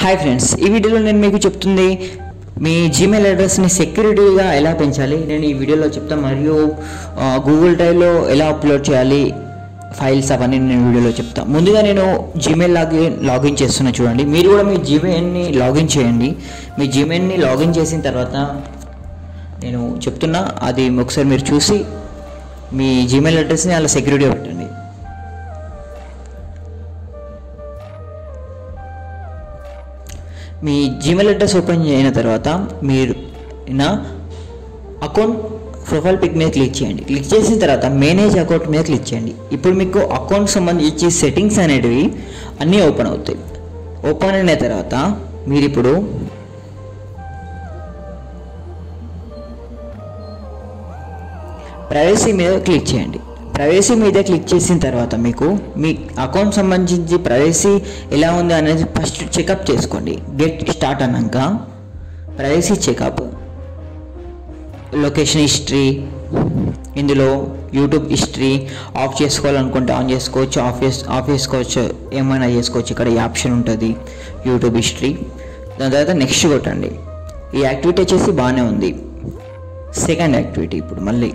hi friends ఈ వీడియోలో నేను మీకు చెప్తుంది మీ జీమెయిల్ అడ్రస్ని సెక్యూరిటీగా ఎలా పెంచాలి నేను ఈ వీడియోలో చెప్తాను మరియు ఆ, గూగుల్ డ్రైవ్లో ఎలా అప్లోడ్ చేయాలి ఫైల్స్ అవన్నీ నేను వీడియోలో చెప్తాను ముందుగా నేను జీమెయిల్ లాగిన్ లాగిన్ చేస్తున్నా చూడండి మీరు కూడా మీ జీమెయిల్ని లాగిన్ చేయండి మీ జీమెయిల్ని లాగిన్ చేసిన తర్వాత నేను చెప్తున్నా అది ఒకసారి మీరు చూసి మీ జీమెయిల్ అడ్రస్ని అలా సెక్యూరిటీగా పెట్టండి మీ జీమెయిల్ అడ్రస్ ఓపెన్ అయిన తర్వాత మీరు నా అకౌంట్ ప్రొఫైల్ పిక్ మీద క్లిక్ చేయండి క్లిక్ చేసిన తర్వాత మేనేజ్ అకౌంట్ మీద క్లిక్ చేయండి ఇప్పుడు మీకు అకౌంట్ సంబంధించి సెట్టింగ్స్ అనేటివి అన్నీ ఓపెన్ అవుతాయి ఓపెన్ అయిన తర్వాత మీరు ఇప్పుడు ప్రైవసీ మీద క్లిక్ చేయండి ప్రైవసీ మీద క్లిక్ చేసిన తర్వాత మీకు మీ అకౌంట్ సంబంధించి ప్రైవసీ ఎలా ఉంది అనేది ఫస్ట్ చెకప్ చేసుకోండి గెట్ స్టార్ట్ అన్నాక ప్రైవసీ చెకప్ లొకేషన్ హిస్టరీ ఇందులో యూట్యూబ్ హిస్టరీ ఆఫ్ చేసుకోవాలనుకుంటే ఆన్ చేసుకోవచ్చు ఆఫ్ చేస్ ఆఫ్ చేసుకోవచ్చు ఏమైనా చేసుకోవచ్చు ఇక్కడ ఈ ఆప్షన్ ఉంటుంది యూట్యూబ్ హిస్టరీ దాని తర్వాత నెక్స్ట్ కొట్టండి ఈ యాక్టివిటీ వచ్చేసి బాగానే ఉంది సెకండ్ యాక్టివిటీ ఇప్పుడు మళ్ళీ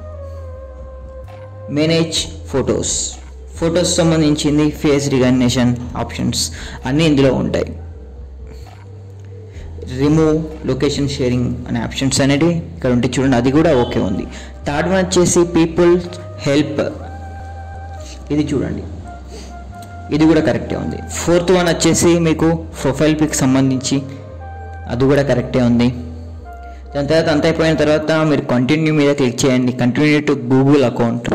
మేనేజ్ ఫొటోస్ ఫొటోస్ సంబంధించింది ఫేస్ రికగ్నిషన్ ఆప్షన్స్ అన్నీ ఇందులో ఉంటాయి రిమూవ్ లొకేషన్ షేరింగ్ అనే ఆప్షన్స్ అనేవి ఇక్కడ ఉంటే చూడండి అది కూడా ఓకే ఉంది థర్డ్ వన్ వచ్చేసి పీపుల్ హెల్ప్ ఇది చూడండి ఇది కూడా కరెక్టే ఉంది ఫోర్త్ వన్ వచ్చేసి మీకు ప్రొఫైల్ పిక్ సంబంధించి అది కూడా కరెక్టే ఉంది దాని తర్వాత అంత అయిపోయిన తర్వాత మీరు కంటిన్యూ మీద క్లిక్ చేయండి కంటిన్యూ టు గూగుల్ అకౌంట్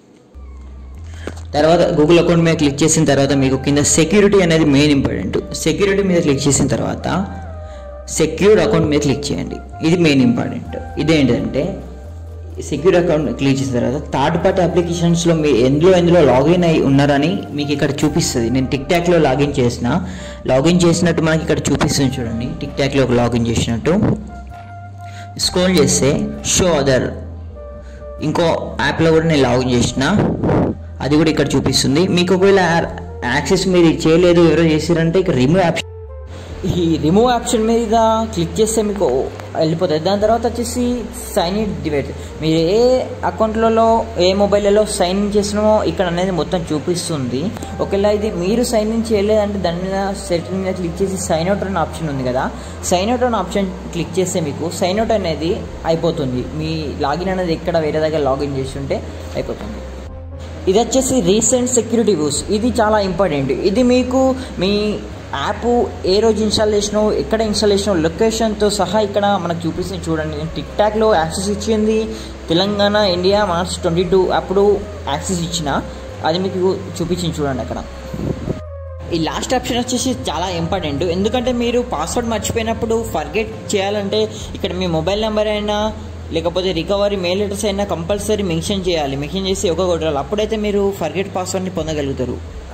తర్వాత గూగుల్ అకౌంట్ మీద క్లిక్ చేసిన తర్వాత మీకు కింద సెక్యూరిటీ అనేది మెయిన్ ఇంపార్టెంట్ సెక్యూరిటీ మీద క్లిక్ చేసిన తర్వాత సెక్యూర్ అకౌంట్ మీద క్లిక్ చేయండి ఇది మెయిన్ ఇంపార్టెంట్ ఇదేంటంటే సెక్యూర్ అకౌంట్ క్లిక్ చేసిన తర్వాత థర్డ్ పార్టీ అప్లికేషన్స్లో మీరు ఎందులో ఎందులో లాగిన్ అయి ఉన్నారని మీకు ఇక్కడ చూపిస్తుంది నేను టిక్ టాక్లో లాగిన్ చేసిన లాగిన్ చేసినట్టు మనకి ఇక్కడ చూపిస్తుంది చూడండి టిక్ టాక్లో లాగిన్ చేసినట్టు స్క్రోల్ చేస్తే షో అదర్ ఇంకో యాప్లో కూడా నేను లాగిన్ చేసిన అది కూడా ఇక్కడ చూపిస్తుంది మీకు ఒకవేళ యాక్సెస్ మీరు చేయలేదు ఎవరో చేసారంటే ఇక్కడ రిమూవ్ ఆప్షన్ ఈ రిమూవ్ ఆప్షన్ మీద క్లిక్ చేస్తే మీకు వెళ్ళిపోతుంది దాని తర్వాత వచ్చేసి సైన్ ఇన్ డివైడ్ మీరు ఏ అకౌంట్లలో ఏ మొబైల్లో సైన్ ఇన్ చేసినామో ఇక్కడ అనేది మొత్తం చూపిస్తుంది ఒకవేళ ఇది మీరు సైన్ ఇన్ చేయలేదంటే దాని మీద సెటిల్ మీద క్లిక్ చేసి సైన్ అవుట్ అనే ఆప్షన్ ఉంది కదా సైన్ అవుట్ అనే ఆప్షన్ క్లిక్ చేస్తే మీకు సైన్ అవుట్ అనేది అయిపోతుంది మీ లాగిన్ అనేది ఎక్కడ వేరే దగ్గర లాగిన్ చేసి ఉంటే అయిపోతుంది ఇది వచ్చేసి రీసెంట్ సెక్యూరిటీ వ్యూస్ ఇది చాలా ఇంపార్టెంట్ ఇది మీకు మీ యాప్ ఏ రోజు ఇన్స్టాల్ చేసినావు ఎక్కడ ఇన్స్టాల్ చేసినావు లొకేషన్తో సహా ఇక్కడ మనకు చూపిస్తుంది చూడండి నేను టిక్ టాక్లో యాక్సెస్ ఇచ్చింది Telangana India March twenty two అప్పుడు యాక్సెస్ ఇచ్చిన అది మీకు చూపించింది చూడండి అక్కడ ఈ లాస్ట్ ఆప్షన్ వచ్చేసి చాలా ఇంపార్టెంట్ ఎందుకంటే మీరు పాస్వర్డ్ మర్చిపోయినప్పుడు ఫర్గెట్ చేయాలంటే ఇక్కడ మీ మొబైల్ నెంబర్ అయినా లేకపోతే రికవరీ మెయిల్ అడ్రస్ అయినా కంపల్సరీ మెన్షన్ చేయాలి మెన్షన్ చేసి ఒక కొట్టాలి అప్పుడైతే మీరు ఫర్గెట్ పాస్వర్డ్ని పొందగలుగుతారు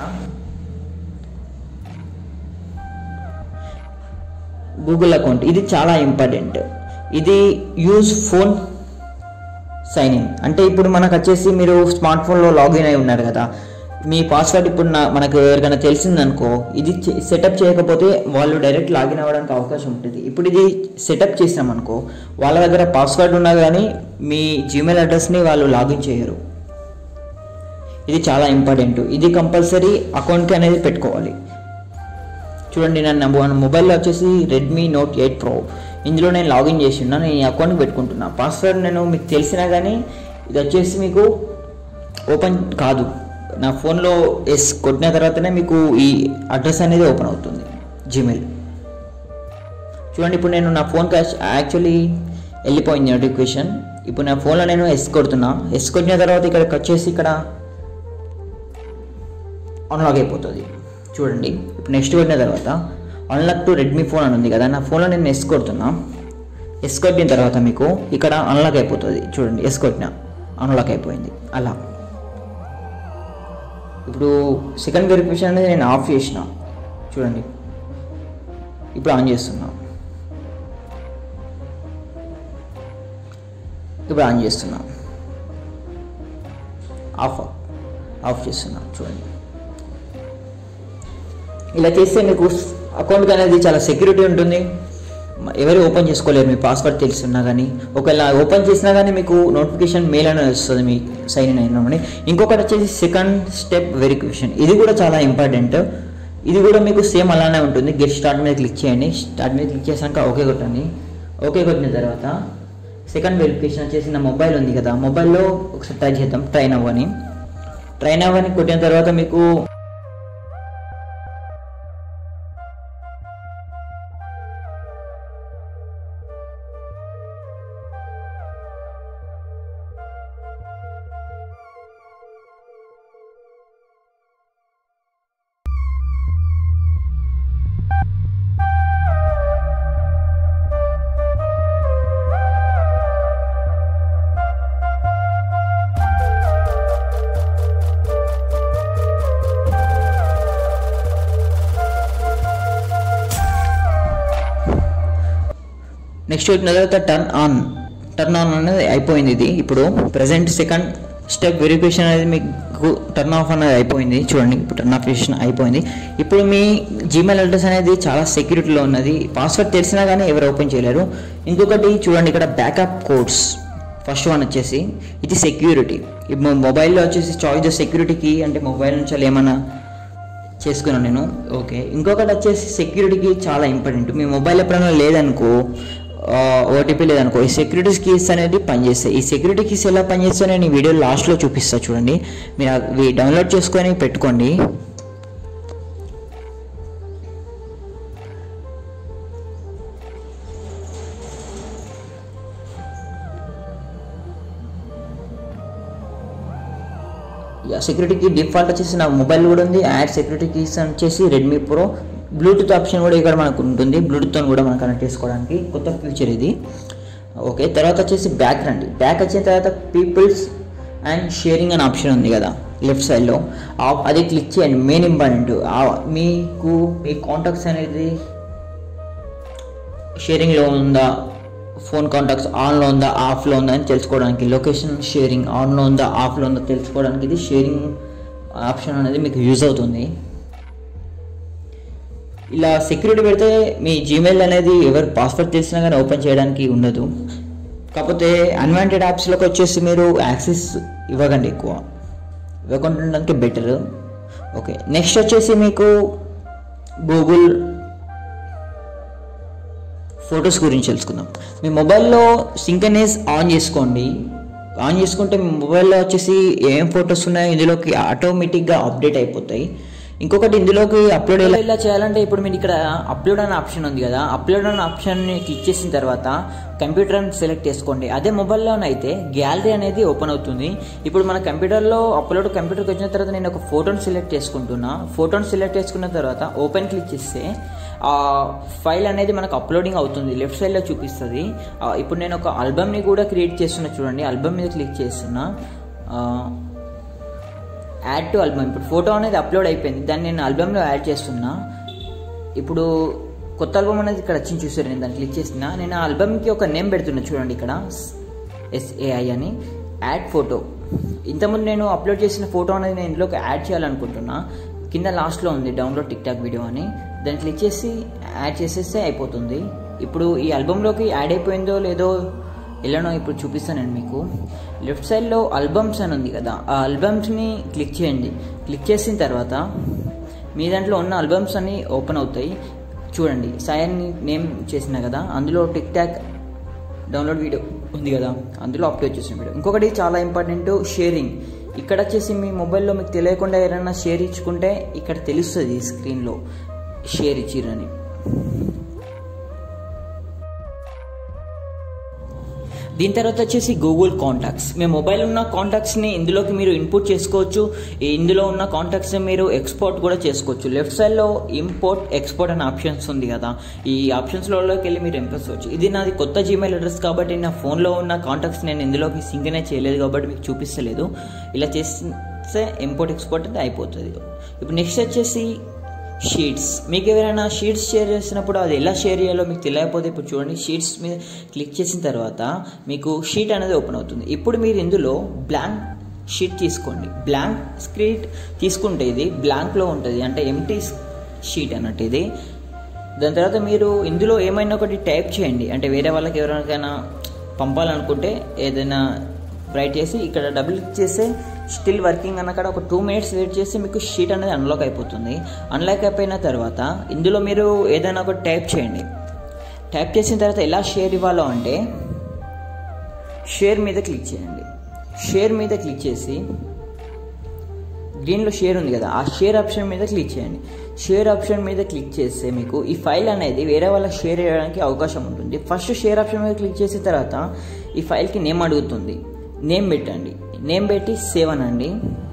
గూగుల్ అకౌంట్ ఇది చాలా ఇంపార్టెంట్ ఇది యూజ్ ఫోన్ సైన్ ఇన్ అంటే ఇప్పుడు మనకు వచ్చేసి మీరు స్మార్ట్ ఫోన్లో లాగిన్ అయి ఉన్నారు కదా మీ పాస్వర్డ్ ఇప్పుడు నా మనకు ఎవరికైనా తెలిసిందనుకో ఇది సెటప్ చేయకపోతే వాళ్ళు డైరెక్ట్ లాగిన్ అవ్వడానికి అవకాశం ఉంటుంది ఇప్పుడు ఇది సెటప్ చేసామనుకో వాళ్ళ దగ్గర పాస్వర్డ్ ఉన్నా కానీ మీ జీమెయిల్ అడ్రస్ని వాళ్ళు లాగిన్ చేయరు ఇది చాలా ఇంపార్టెంట్ ఇది కంపల్సరీ అకౌంట్కి అనేది పెట్టుకోవాలి చూడండి నేను మొబైల్లో వచ్చేసి రెడ్మీ నోట్ ఎయిట్ ప్రో ఇందులో నేను లాగిన్ చేసి ఉన్నా నేను ఈ అకౌంట్ పెట్టుకుంటున్నా పాస్వర్డ్ నేను మీకు తెలిసినా కానీ ఇది వచ్చేసి మీకు ఓపెన్ కాదు నా ఫోన్లో ఎస్ కొట్టిన తర్వాతనే మీకు ఈ అడ్రస్ అనేది ఓపెన్ అవుతుంది జీమెయిల్ చూడండి ఇప్పుడు నేను నా ఫోన్కి యాక్చువల్లీ వెళ్ళిపోయింది నోటిఫికేషన్ ఇప్పుడు నా ఫోన్లో నేను ఎస్ కొడుతున్నా ఎస్ కొట్టిన తర్వాత ఇక్కడికి వచ్చేసి ఇక్కడ అన్లాక్ అయిపోతుంది చూడండి ఇప్పుడు నెక్స్ట్ కొట్టిన తర్వాత అన్లాక్ టు రెడ్మీ ఫోన్ అని ఉంది కదా నా ఫోన్లో నేను ఎస్ కొడుతున్నా ఎస్ కొట్టిన తర్వాత మీకు ఇక్కడ అన్లాక్ అయిపోతుంది చూడండి ఎస్ కొట్టిన అన్లాక్ అయిపోయింది అలా ఇప్పుడు సెకండ్ వెరిఫికేషన్ అనేది నేను ఆఫ్ చేసిన చూడండి ఇప్పుడు ఆన్ చేస్తున్నా ఇప్పుడు ఆన్ చేస్తున్నా ఆఫ్ ఆఫ్ చేస్తున్నా చూడండి ఇలా చేస్తే మీకు అకౌంట్ అనేది చాలా సెక్యూరిటీ ఉంటుంది ఎవరు ఓపెన్ చేసుకోలేరు మీ పాస్వర్డ్ తెలుసున్నా కానీ ఒకవేళ ఓపెన్ చేసినా కానీ మీకు నోటిఫికేషన్ మెయిల్ అనేది వస్తుంది మీ సైన్ ఇన్ అయినామని ఇంకొకటి వచ్చేసి సెకండ్ స్టెప్ వెరిఫికేషన్ ఇది కూడా చాలా ఇంపార్టెంట్ ఇది కూడా మీకు సేమ్ అలానే ఉంటుంది గెట్ స్టార్ట్ మీద క్లిక్ చేయండి స్టార్ట్ మీద క్లిక్ చేశాక ఓకే కొట్టండి ఓకే కొట్టిన తర్వాత సెకండ్ వెరిఫికేషన్ వచ్చేసి నా మొబైల్ ఉంది కదా మొబైల్లో ఒకసారి ట్రై చేద్దాం ట్రైన్ అవ్వని ట్రైన్ అవ్వని కొట్టిన తర్వాత మీకు నెక్స్ట్ వచ్చిన తర్వాత టర్న్ ఆన్ టర్న్ ఆన్ అనేది అయిపోయింది ఇది ఇప్పుడు ప్రజెంట్ సెకండ్ స్టెప్ వెరిఫికేషన్ అనేది మీకు టర్న్ ఆఫ్ అనేది అయిపోయింది చూడండి ఇప్పుడు టర్న్ ఆఫ్ చేసిన అయిపోయింది ఇప్పుడు మీ జీమెయిల్ అడ్రస్ అనేది చాలా సెక్యూరిటీలో ఉన్నది పాస్వర్డ్ తెలిసినా కానీ ఎవరు ఓపెన్ చేయలేరు ఇంకొకటి చూడండి ఇక్కడ బ్యాకప్ కోడ్స్ ఫస్ట్ వన్ వచ్చేసి ఇది సెక్యూరిటీ ఇప్పుడు మొబైల్లో వచ్చేసి చాయిస్ ద సెక్యూరిటీకి అంటే మొబైల్ నుంచి వాళ్ళు ఏమైనా చేసుకున్నాను నేను ఓకే ఇంకొకటి వచ్చేసి సెక్యూరిటీకి చాలా ఇంపార్టెంట్ మీ మొబైల్ ఎప్పుడైనా లేదనుకో ఓటీపీ లేదనుకో ఈ సెక్యూరిటీ కీస్ అనేది పనిచేస్తాయి ఈ సెక్యూరిటీ కీస్ ఎలా పనిచేస్తాయో నేను ఈ వీడియో లాస్ట్లో చూపిస్తా చూడండి మీరు అవి డౌన్లోడ్ చేసుకొని పెట్టుకోండి సెక్యూరిటీకి డిఫాల్ట్ వచ్చేసి నా మొబైల్ కూడా ఉంది యాడ్ సెక్యూరిటీ కీస్ వచ్చేసి రెడ్మీ ప్రో బ్లూటూత్ ఆప్షన్ కూడా ఇక్కడ మనకు ఉంటుంది బ్లూటూత్తో కూడా మనం కనెక్ట్ చేసుకోవడానికి కొత్త ఫీచర్ ఇది ఓకే తర్వాత వచ్చేసి బ్యాక్ రండి బ్యాక్ వచ్చిన తర్వాత పీపుల్స్ అండ్ షేరింగ్ అనే ఆప్షన్ ఉంది కదా లెఫ్ట్ సైడ్లో అది క్లిక్ చేయండి మెయిన్ ఇంపార్టెంట్ మీకు మీ కాంటాక్ట్స్ అనేది షేరింగ్లో ఉందా ఫోన్ కాంటాక్ట్స్ ఆన్లో ఉందా ఆఫ్లో ఉందా అని తెలుసుకోవడానికి లొకేషన్ షేరింగ్ ఆన్లో ఉందా ఆఫ్లో ఉందా తెలుసుకోవడానికి ఇది షేరింగ్ ఆప్షన్ అనేది మీకు యూజ్ అవుతుంది ఇలా సెక్యూరిటీ పెడితే మీ జీమెయిల్ అనేది ఎవరు పాస్వర్డ్ తెలిసినా కానీ ఓపెన్ చేయడానికి ఉండదు కాకపోతే అన్వాంటెడ్ యాప్స్లోకి వచ్చేసి మీరు యాక్సెస్ ఇవ్వకండి ఎక్కువ ఇవ్వకుండా ఉండడానికి బెటర్ ఓకే నెక్స్ట్ వచ్చేసి మీకు గూగుల్ ఫొటోస్ గురించి తెలుసుకుందాం మీ మొబైల్లో సింకనైజ్ ఆన్ చేసుకోండి ఆన్ చేసుకుంటే మీ మొబైల్లో వచ్చేసి ఏం ఫొటోస్ ఉన్నాయో ఇందులోకి ఆటోమేటిక్గా అప్డేట్ అయిపోతాయి ఇంకొకటి ఇందులోకి అప్లోడ్ ఎలా ఇలా చేయాలంటే ఇప్పుడు మీరు ఇక్కడ అప్లోడ్ అనే ఆప్షన్ ఉంది కదా అప్లోడ్ అనే ఆప్షన్ని క్లిక్ చేసిన తర్వాత కంప్యూటర్ అని సెలెక్ట్ చేసుకోండి అదే మొబైల్లోనైతే గ్యాలరీ అనేది ఓపెన్ అవుతుంది ఇప్పుడు మన కంప్యూటర్లో అప్లోడ్ కంప్యూటర్కి వచ్చిన తర్వాత నేను ఒక ఫోటోని సెలెక్ట్ చేసుకుంటున్నా ఫోటోని సెలెక్ట్ చేసుకున్న తర్వాత ఓపెన్ క్లిక్ చేస్తే ఆ ఫైల్ అనేది మనకు అప్లోడింగ్ అవుతుంది లెఫ్ట్ సైడ్లో చూపిస్తుంది ఇప్పుడు నేను ఒక ఆల్బమ్ని కూడా క్రియేట్ చేస్తున్నా చూడండి ఆల్బమ్ మీద క్లిక్ చేస్తున్నా యాడ్ టు ఆల్బమ్ ఇప్పుడు ఫోటో అనేది అప్లోడ్ అయిపోయింది దాన్ని నేను ఆల్బమ్లో యాడ్ చేస్తున్నా ఇప్పుడు కొత్త ఆల్బమ్ అనేది ఇక్కడ వచ్చింది చూసారు నేను దాన్ని క్లిక్ చేసిన నేను ఆ ఆల్బమ్కి ఒక నేమ్ పెడుతున్నా చూడండి ఇక్కడ ఎస్ఏఐ అని యాడ్ ఫోటో ఇంతకుముందు నేను అప్లోడ్ చేసిన ఫోటో అనేది నేను ఇందులోకి యాడ్ చేయాలనుకుంటున్నా కింద లాస్ట్లో ఉంది డౌన్లోడ్ టిక్ టాక్ వీడియో అని దాన్ని క్లిక్ చేసి యాడ్ చేసేస్తే అయిపోతుంది ఇప్పుడు ఈ ఆల్బమ్లోకి యాడ్ అయిపోయిందో లేదో ఎలానో ఇప్పుడు చూపిస్తాను నేను మీకు లెఫ్ట్ సైడ్లో ఆల్బమ్స్ అని ఉంది కదా ఆ ఆల్బమ్స్ని క్లిక్ చేయండి క్లిక్ చేసిన తర్వాత మీ దాంట్లో ఉన్న ఆల్బమ్స్ అన్ని ఓపెన్ అవుతాయి చూడండి సాయాన్ని నేమ్ చేసిన కదా అందులో టిక్ టాక్ డౌన్లోడ్ వీడియో ఉంది కదా అందులో అప్లోడ్ చేసిన వీడియో ఇంకొకటి చాలా ఇంపార్టెంట్ షేరింగ్ ఇక్కడ వచ్చేసి మీ మొబైల్లో మీకు తెలియకుండా ఎవరైనా షేర్ ఇచ్చుకుంటే ఇక్కడ తెలుస్తుంది స్క్రీన్లో షేర్ ఇచ్చిరని దీని తర్వాత వచ్చేసి గూగుల్ కాంటాక్ట్స్ మీ మొబైల్ ఉన్న కాంటాక్ట్స్ని ఇందులోకి మీరు ఇన్పుట్ చేసుకోవచ్చు ఇందులో ఉన్న కాంటాక్ట్స్ని మీరు ఎక్స్పోర్ట్ కూడా చేసుకోవచ్చు లెఫ్ట్ సైడ్లో ఇంపోర్ట్ ఎక్స్పోర్ట్ అనే ఆప్షన్స్ ఉంది కదా ఈ ఆప్షన్స్లోకి వెళ్ళి మీరు ఎంపేసుకోవచ్చు ఇది నాది కొత్త జీమెయిల్ అడ్రస్ కాబట్టి నా ఫోన్లో ఉన్న కాంటాక్ట్స్ నేను ఇందులోకి సింగనే చేయలేదు కాబట్టి మీకు చూపిస్తలేదు ఇలా చేస్తే ఇంపోర్ట్ ఎక్స్పోర్ట్ అయితే అయిపోతుంది ఇప్పుడు నెక్స్ట్ వచ్చేసి షీట్స్ మీకు ఎవరైనా షీట్స్ షేర్ చేసినప్పుడు అది ఎలా షేర్ చేయాలో మీకు తెలియకపోతే ఇప్పుడు చూడండి షీట్స్ మీద క్లిక్ చేసిన తర్వాత మీకు షీట్ అనేది ఓపెన్ అవుతుంది ఇప్పుడు మీరు ఇందులో బ్లాంక్ షీట్ తీసుకోండి బ్లాంక్ స్క్రీట్ తీసుకుంటే ఇది బ్లాంక్లో ఉంటుంది అంటే ఎంటీ షీట్ అన్నట్టు ఇది దాని తర్వాత మీరు ఇందులో ఏమైనా ఒకటి టైప్ చేయండి అంటే వేరే వాళ్ళకి ఎవరికైనా పంపాలనుకుంటే ఏదైనా రైట్ చేసి ఇక్కడ డబుల్ క్లిక్ చేస్తే స్టిల్ వర్కింగ్ అన్న కాడ ఒక టూ మినిట్స్ వెయిట్ చేసి మీకు షీట్ అనేది అన్లాక్ అయిపోతుంది అన్లాక్ అయిపోయిన తర్వాత ఇందులో మీరు ఏదైనా ఒకటి టైప్ చేయండి టైప్ చేసిన తర్వాత ఎలా షేర్ ఇవ్వాలో అంటే షేర్ మీద క్లిక్ చేయండి షేర్ మీద క్లిక్ చేసి దీనిలో షేర్ ఉంది కదా ఆ షేర్ ఆప్షన్ మీద క్లిక్ చేయండి షేర్ ఆప్షన్ మీద క్లిక్ చేస్తే మీకు ఈ ఫైల్ అనేది వేరే వాళ్ళకి షేర్ చేయడానికి అవకాశం ఉంటుంది ఫస్ట్ షేర్ ఆప్షన్ మీద క్లిక్ చేసిన తర్వాత ఈ ఫైల్కి నేమ్ అడుగుతుంది నేమ్ పెట్టండి నేమ్ పెట్టి సేవ్ అనండి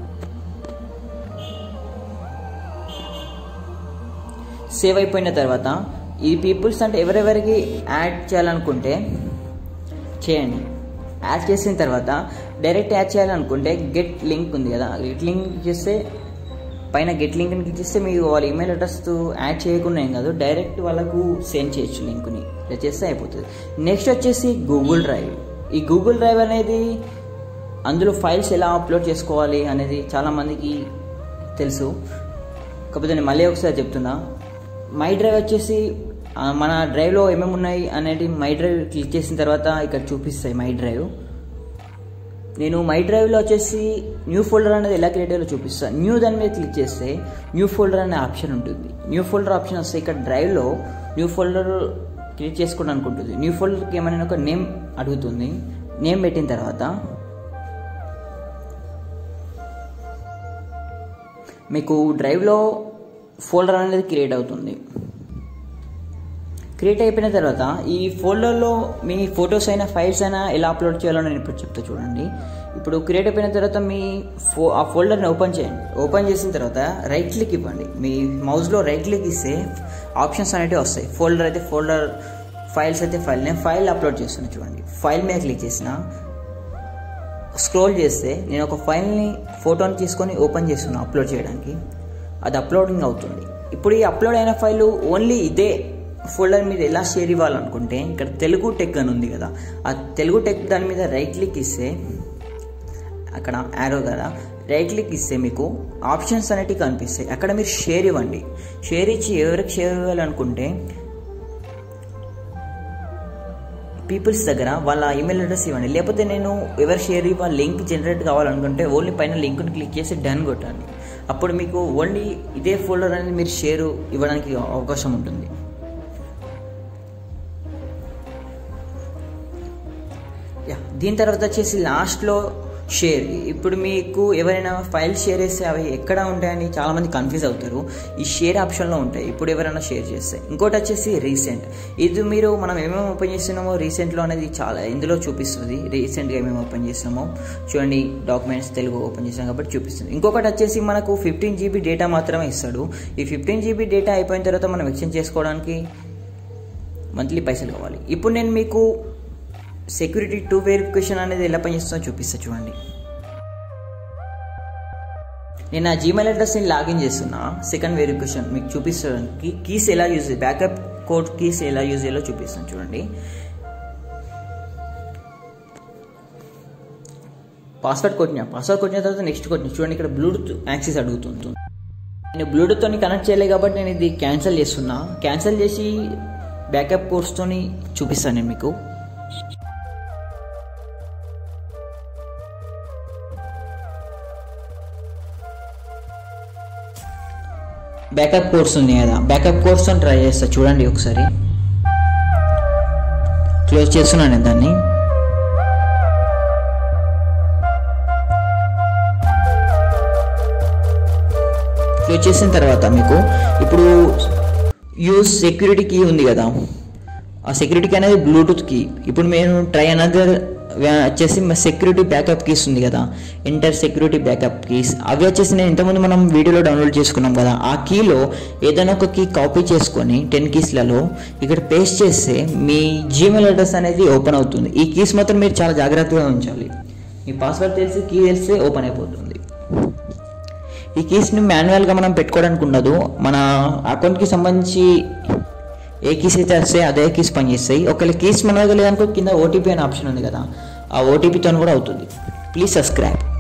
సేవ్ అయిపోయిన తర్వాత ఈ పీపుల్స్ అంటే ఎవరెవరికి యాడ్ చేయాలనుకుంటే చేయండి యాడ్ చేసిన తర్వాత డైరెక్ట్ యాడ్ చేయాలనుకుంటే గెట్ లింక్ ఉంది కదా గెట్ లింక్ చేస్తే పైన గెట్ లింక్ క్లిక్ చేస్తే మీకు వాళ్ళ ఈమెయిల్ అడ్రస్తో యాడ్ చేయకుండా ఏం కాదు డైరెక్ట్ వాళ్ళకు సెండ్ చేయొచ్చు లింక్ని ఇలా చేస్తే అయిపోతుంది నెక్స్ట్ వచ్చేసి గూగుల్ డ్రైవ్ ఈ గూగుల్ డ్రైవ్ అనేది అందులో ఫైల్స్ ఎలా అప్లోడ్ చేసుకోవాలి అనేది చాలామందికి తెలుసు కాకపోతే నేను మళ్ళీ ఒకసారి చెప్తున్నా మై డ్రైవ్ వచ్చేసి ఆ, మన డ్రైవ్లో ఏమేమి ఉన్నాయి అనేది మై డ్రైవ్ క్లిక్ చేసిన తర్వాత ఇక్కడ చూపిస్తాయి మై డ్రైవ్ నేను మై డ్రైవ్లో వచ్చేసి న్యూ ఫోల్డర్ అనేది ఎలా క్రియేట్ అయ్యాలో చూపిస్తాను న్యూ దాని మీద క్లిక్ చేస్తే న్యూ ఫోల్డర్ అనే ఆప్షన్ ఉంటుంది న్యూ ఫోల్డర్ ఆప్షన్ వస్తే ఇక్కడ డ్రైవ్లో న్యూ ఫోల్డర్ క్రియేట్ చేసుకోవడం అనుకుంటుంది న్యూ ఫోల్డర్కి ఏమైనా ఒక నేమ్ అడుగుతుంది నేమ్ పెట్టిన తర్వాత మీకు డ్రైవ్లో ఫోల్డర్ అనేది క్రియేట్ అవుతుంది క్రియేట్ అయిపోయిన తర్వాత ఈ ఫోల్డర్లో మీ ఫొటోస్ అయినా ఫైల్స్ అయినా ఎలా అప్లోడ్ చేయాలో నేను ఇప్పుడు చెప్తా చూడండి ఇప్పుడు క్రియేట్ అయిపోయిన తర్వాత మీ ఫో ఆ ఫోల్డర్ని ఓపెన్ చేయండి ఓపెన్ చేసిన తర్వాత రైట్ క్లిక్ ఇవ్వండి మీ మౌస్లో రైట్ క్లిక్ ఇస్తే ఆప్షన్స్ అనేవి వస్తాయి ఫోల్డర్ అయితే ఫోల్డర్ ఫైల్స్ అయితే ఫైల్ నేను ఫైల్ అప్లోడ్ చేస్తున్నాను చూడండి ఫైల్ మీద క్లిక్ చేసిన స్క్రోల్ చేస్తే నేను ఒక ఫైల్ని ఫోటోని తీసుకొని ఓపెన్ చేస్తున్నాను అప్లోడ్ చేయడానికి అది అప్లోడింగ్ అవుతుంది ఇప్పుడు ఈ అప్లోడ్ అయిన ఫైల్ ఓన్లీ ఇదే ఫోల్డర్ మీద ఎలా షేర్ ఇవ్వాలనుకుంటే ఇక్కడ తెలుగు టెక్ అని ఉంది కదా ఆ తెలుగు టెక్ దాని మీద రైట్ క్లిక్ ఇస్తే అక్కడ యారో కదా రైట్ క్లిక్ ఇస్తే మీకు ఆప్షన్స్ అనేటివి కనిపిస్తాయి అక్కడ మీరు షేర్ ఇవ్వండి షేర్ ఇచ్చి ఎవరికి షేర్ ఇవ్వాలనుకుంటే పీపుల్స్ దగ్గర వాళ్ళ ఈమెయిల్ అడ్రస్ ఇవ్వండి లేకపోతే నేను ఎవరు షేర్ ఇవ్వాలి లింక్ జనరేట్ కావాలనుకుంటే ఓన్లీ పైన లింక్ని క్లిక్ చేసి డన్ కొట్టండి అప్పుడు మీకు ఓన్లీ ఇదే ఫోల్డర్ అనేది మీరు షేర్ ఇవ్వడానికి అవకాశం ఉంటుంది యా దీని తర్వాత వచ్చేసి లాస్ట్లో షేర్ ఇప్పుడు మీకు ఎవరైనా ఫైల్ షేర్ చేస్తే అవి ఎక్కడ ఉంటాయని చాలామంది కన్ఫ్యూజ్ అవుతారు ఈ షేర్ ఆప్షన్లో ఉంటాయి ఇప్పుడు ఎవరైనా షేర్ చేస్తే ఇంకోటి వచ్చేసి రీసెంట్ ఇది మీరు మనం ఏమేమి ఓపెన్ చేస్తున్నామో రీసెంట్లో అనేది చాలా ఇందులో చూపిస్తుంది రీసెంట్గా ఏమేమి ఓపెన్ చేస్తున్నామో చూడండి డాక్యుమెంట్స్ తెలుగు ఓపెన్ చేసాం కాబట్టి చూపిస్తుంది ఇంకొకటి వచ్చేసి మనకు ఫిఫ్టీన్ జీబీ డేటా మాత్రమే ఇస్తాడు ఈ ఫిఫ్టీన్ జీబీ డేటా అయిపోయిన తర్వాత మనం ఎక్స్చేంజ్ చేసుకోవడానికి మంత్లీ పైసలు కావాలి ఇప్పుడు నేను మీకు సెక్యూరిటీ టూ వెరిఫికేషన్ అనేది ఎలా పనిచేస్తుందో చూపిస్తా చూడండి నేను నా జీమెయిల్ అడ్రస్ని లాగిన్ చేస్తున్నా సెకండ్ వెరిఫికేషన్ మీకు చూపించడానికి కీస్ ఎలా యూజ్ బ్యాకప్ కోడ్ కీస్ ఎలా యూజ్ చేయాలో చూపిస్తాను చూడండి పాస్వర్డ్ కొట్టినా పాస్వర్డ్ కొట్టిన తర్వాత నెక్స్ట్ కొట్టిన చూడండి ఇక్కడ బ్లూటూత్ యాక్సెస్ అడుగుతుంది నేను బ్లూటూత్తో కనెక్ట్ చేయలేదు కాబట్టి నేను ఇది క్యాన్సిల్ చేస్తున్నా క్యాన్సిల్ చేసి బ్యాకప్ కోర్స్తో చూపిస్తాను నేను మీకు బ్యాకప్ కోర్స్ ఉంది కదా బ్యాకప్ కోర్స్తో ట్రై చేస్తా చూడండి ఒకసారి క్లోజ్ చేస్తున్నాను నేను దాన్ని క్లోజ్ చేసిన తర్వాత మీకు ఇప్పుడు యూజ్ సెక్యూరిటీ కీ ఉంది కదా ఆ సెక్యూరిటీ కీ అనేది బ్లూటూత్ కీ ఇప్పుడు నేను ట్రై అనదర్ వచ్చేసి సెక్యూరిటీ బ్యాకప్ కీస్ ఉంది కదా ఇంటర్ సెక్యూరిటీ బ్యాకప్ కీస్ అవి వచ్చేసి నేను ఇంతకుముందు మనం వీడియోలో డౌన్లోడ్ చేసుకున్నాం కదా ఆ కీలో ఏదైనా ఒక కీ కాపీ చేసుకొని టెన్ కీస్లలో ఇక్కడ పేస్ట్ చేస్తే మీ జీమెయిల్ అడ్రస్ అనేది ఓపెన్ అవుతుంది ఈ కీస్ మాత్రం మీరు చాలా జాగ్రత్తగా ఉంచాలి మీ పాస్వర్డ్ తెలిసి కీ తెలిస్తే ఓపెన్ అయిపోతుంది ఈ కీస్ని మాన్యువల్గా మనం పెట్టుకోవడానికి ఉండదు మన అకౌంట్కి సంబంధించి ఏ కీస్ అయితే వస్తే అదే కీస్ పనిచేస్తాయి ఒకవేళ కీస్ మన దగ్గర లేదనుకో కింద ఓటీపీ అనే ఆప్షన్ ఉంది కదా ఆ ఓటీపీతో కూడా అవుతుంది ప్లీజ్ సబ్స్క్రైబ్